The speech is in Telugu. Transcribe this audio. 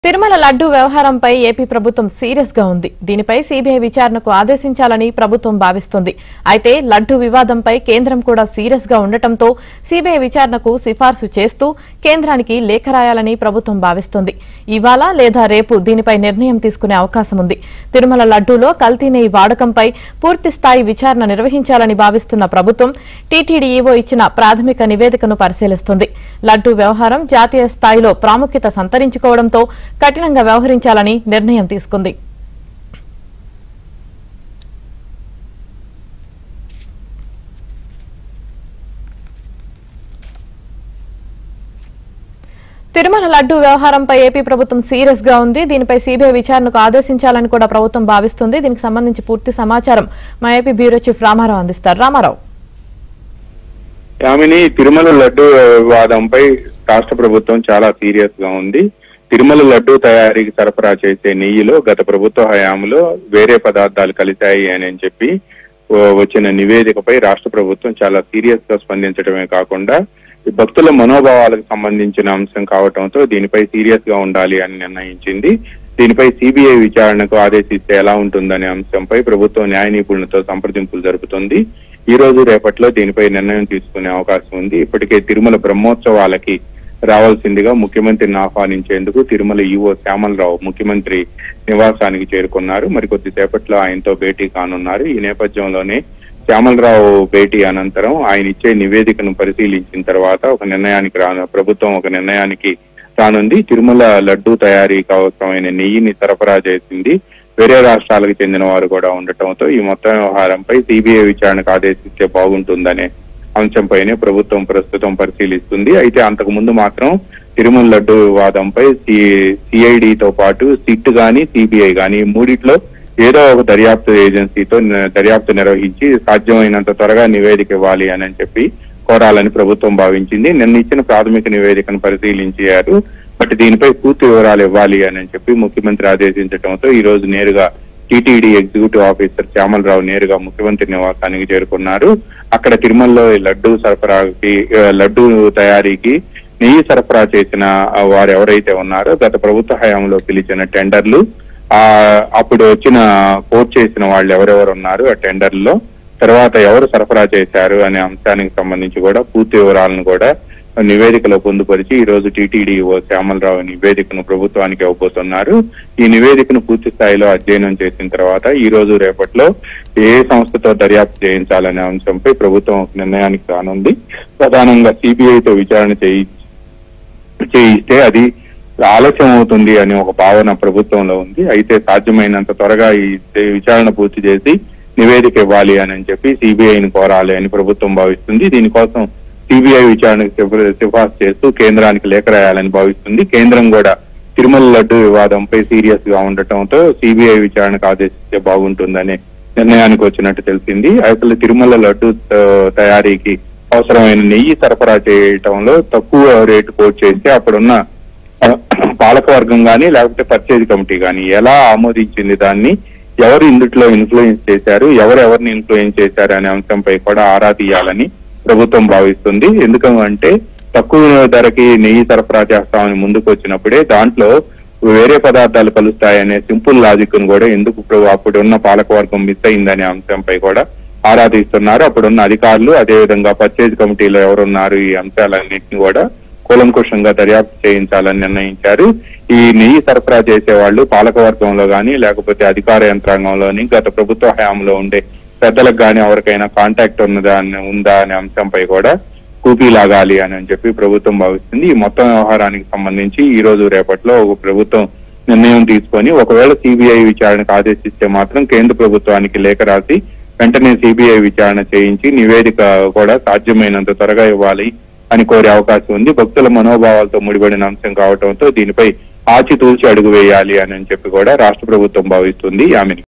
తిరుమల లడ్డు వ్యవహారంపై ఏపీ ప్రభుత్వం సీరియస్ గా ఉంది దీనిపై సీబీఐ విచారణకు ఆదేశించాలని ప్రభుత్వం భావిస్తోంది అయితే లడ్డు వివాదంపై కేంద్రం కూడా సీరియస్ గా ఉండటంతో సీబీఐ విచారణకు సిఫార్సు చేస్తూ కేంద్రానికి లేఖ రాయాలని ప్రభుత్వం భావిస్తోంది ఇవాళ లేదా రేపు దీనిపై నిర్ణయం తీసుకునే అవకాశం ఉంది తిరుమల లడ్డూలో కల్తీ నెయ్యి వాడకంపై పూర్తి స్థాయి విచారణ నిర్వహించాలని భావిస్తున్న ప్రభుత్వం టీటీడీఈఓ ఇచ్చిన ప్రాథమిక నివేదికను పరిశీలిస్తుంది లడ్డూ వ్యవహారం జాతీయ స్థాయిలో ప్రాముఖ్యత సంతరించుకోవడంతో కఠినంగా వ్యవహరించాలని నిర్ణయం తీసుకుంది తిరుమల లడ్డు వ్యవహారంపై ఏపీ ప్రభుత్వం సీరియస్ గా ఉంది దీనిపై సీబీఐ విచారణకు ఆదేశించాలని కూడా ప్రభుత్వం భావిస్తుంది దీనికి సంబంధించి పూర్తి సమాచారం మా ఏపీ బ్యూరో చీఫ్ రామారావు అందిస్తారు రామారావు యామిని తిరుమల లడ్డు వివాదంపై రాష్ట్ర ప్రభుత్వం చాలా సీరియస్ గా ఉంది తిరుమల లడ్డు తయారీకి సరఫరా చేసే నెయ్యిలో గత ప్రభుత్వ హయాంలో వేరే పదార్థాలు కలిశాయి అని చెప్పి ఓ, వచ్చిన నివేదికపై రాష్ట్ర ప్రభుత్వం చాలా సీరియస్ గా స్పందించడమే కాకుండా ఈ భక్తుల మనోభావాలకు సంబంధించిన అంశం కావటంతో దీనిపై సీరియస్ గా ఉండాలి అని నిర్ణయించింది దీనిపై సిబిఐ విచారణకు ఆదేశిస్తే ఎలా ఉంటుందనే అంశంపై ప్రభుత్వం న్యాయ నిపుణులతో సంప్రదింపులు జరుపుతుంది ఈ రోజు రేపట్లో దీనిపై నిర్ణయం తీసుకునే అవకాశం ఉంది ఇప్పటికే తిరుమల బ్రహ్మోత్సవాలకి రావాల్సిందిగా ముఖ్యమంత్రిని ఆహ్వానించేందుకు తిరుమల ఈవో శ్యామలరావు ముఖ్యమంత్రి నివాసానికి చేరుకున్నారు మరికొద్దిసేపట్లో ఆయనతో భేటీ కానున్నారు ఈ నేపథ్యంలోనే శ్యామలరావు భేటీ అనంతరం ఆయన ఇచ్చే నివేదికను పరిశీలించిన తర్వాత ఒక నిర్ణయానికి రాను ప్రభుత్వం ఒక నిర్ణయానికి రానుంది తిరుమల లడ్డూ తయారీకి అవసరమైన నెయ్యిని సరఫరా చేసింది వేరే రాష్ట్రాలకు చెందిన వారు కూడా ఉండటంతో ఈ మొత్తం వ్యవహారంపై సిబిఐ విచారణకు ఆదేశిస్తే బాగుంటుందనే అంశంపైనే ప్రభుత్వం ప్రస్తుతం పరిశీలిస్తుంది అయితే అంతకు ముందు మాత్రం తిరుమల లడ్డు వివాదంపై సిఐడితో పాటు సిట్ గాని సిబిఐ గాని ఈ మూడిట్లో ఏదో ఒక దర్యాప్తు ఏజెన్సీతో న- దర్యాప్తు నిర్వహించి సాధ్యమైనంత త్వరగా నివేదిక ఇవ్వాలి అని చెప్పి కోరాలని ప్రభుత్వం భావించింది నిన్న ఇచ్చిన ప్రాథమిక నివేదికను పరిశీలించారు బట్ దీనిపై పూర్తి వివరాలు ఇవ్వాలి అని చెప్పి ముఖ్యమంత్రి ఆదేశించడంతో ఈ రోజు నేరుగా టీటీడీ ఎగ్జిక్యూటివ్ ఆఫీసర్ శ్యామలరావు నేరుగా ముఖ్యమంత్రి నివాసానికి చేరుకున్నారు అక్కడ తిరుమలలో ఈ లడ్డూ సరఫరాకి ఆ, లడ్డూ తయారీకి నెయ్యి సరఫరా చేసిన ఆ, వారు ఎవరైతే ఉన్నారో గత ప్రభుత్వ హయాంలో పిలిచిన టెండర్లు ఆ అప్పుడు వచ్చిన కోట్ చేసిన వాళ్ళు ఎవరెవరు ఉన్నారు ఆ టెండర్లో తర్వాత ఎవరు సరఫరా చేశారు అనే అంశానికి సంబంధించి కూడా పూర్తి వివరాలను కూడా నివేదికలో పొందుపరిచి ఈ రోజు టీటీడీ ఓ శ్యామలరావు నివేదికను ప్రభుత్వానికి ఇవ్వబోతున్నారు ఈ నివేదికను పూర్తి స్థాయిలో అధ్యయనం చేసిన తర్వాత ఈ రోజు రేపట్లో ఏ సంస్థతో దర్యాప్తు చేయించాలనే అంశంపై ప్రభుత్వం ఒక నిర్ణయానికి రానుంది ప్రధానంగా సిబిఐతో విచారణ చేయి చేయిస్తే అది ఆలస్యం అవుతుంది అనే ఒక భావన ప్రభుత్వంలో ఉంది అయితే సాధ్యమైనంత త్వరగా ఈ విచారణ పూర్తి చేసి నివేదిక ఇవ్వాలి అని చెప్పి సిబిఐని కోరాలి అని ప్రభుత్వం భావిస్తుంది దీనికోసం సిబిఐ విచారణకు సిఫా- సిఫార్సు చేస్తూ కేంద్రానికి లేఖ రాయాలని భావిస్తుంది కేంద్రం కూడా తిరుమల లడ్డు వివాదంపై సీరియస్ గా ఉండటంతో సిబిఐ విచారణకు ఆదేశిస్తే బాగుంటుందనే నిర్ణయానికి వచ్చినట్టు తెలిసింది అసలు తిరుమల లడ్డు ఆ, తయారీకి అవసరమైన నెయ్యి సరఫరా చేయటంలో తక్కువ రేటు కోట్ చేస్తే అప్పుడున్న ఆ, పాలకవర్గం కానీ లేకపోతే పర్చేజ్ కమిటీ కానీ ఎలా ఆమోదించింది దాన్ని ఎవరు ఇందుట్లో ఇన్ఫ్లుయెన్స్ చేశారు ఎవరు ఎవరిని ఇన్ఫ్లుయెన్స్ చేశారు అనే అంశంపై కూడా ఆరా తీయాలని ప్రభుత్వం భావిస్తుంది ఎందుకంటే తక్కువ ధరకి నెయ్యి సరఫరా చేస్తామని ముందుకు వచ్చినప్పుడే దాంట్లో వేరే పదార్థాలు కలుస్తాయనే సింపుల్ లాజిక్ ను కూడా ఎందుకు ఇప్పుడు అప్పుడున్న పాలకవర్గం మిస్ అయిందనే అంశంపై కూడా ఆరా తీస్తున్నారు అప్పుడున్న అధికారులు అదేవిధంగా పర్చేజ్ కమిటీలో ఎవరున్నారు ఈ అంశాలన్నింటినీ కూడా కూలంకుషంగా దర్యాప్తు చేయించాలని నిర్ణయించారు ఈ నెయ్యి సరఫరా చేసే వాళ్ళు పాలకవర్గంలో గాని లేకపోతే అధికార యంత్రాంగంలోని గత ప్రభుత్వ హయాంలో ఉండే పెద్దలకు గాని ఎవరికైనా కాంటాక్ట్ ఉన్నదా అని- ఉందా అనే అంశంపై కూడా కూపీ లాగాలి అని అని చెప్పి ప్రభుత్వం భావిస్తుంది ఈ మొత్తం వ్యవహారానికి సంబంధించి ఈ రోజు రేపట్లో ఒక ప్రభుత్వం నిర్ణయం తీసుకొని ఒకవేళ సిబిఐ విచారణకు ఆదేశిస్తే మాత్రం కేంద్ర ప్రభుత్వానికి లేఖ రాసి వెంటనే సిబిఐ విచారణ చేయించి నివేదిక కూడా సాధ్యమైనంత త్వరగా ఇవ్వాలి అని కోరే అవకాశం ఉంది భక్తుల మనోభావాలతో ముడిపడిన అంశం కావడంతో దీనిపై ఆచితూచి అడుగు వేయాలి అని చెప్పి కూడా రాష్ట్ర ప్రభుత్వం భావిస్తుంది ఆమెని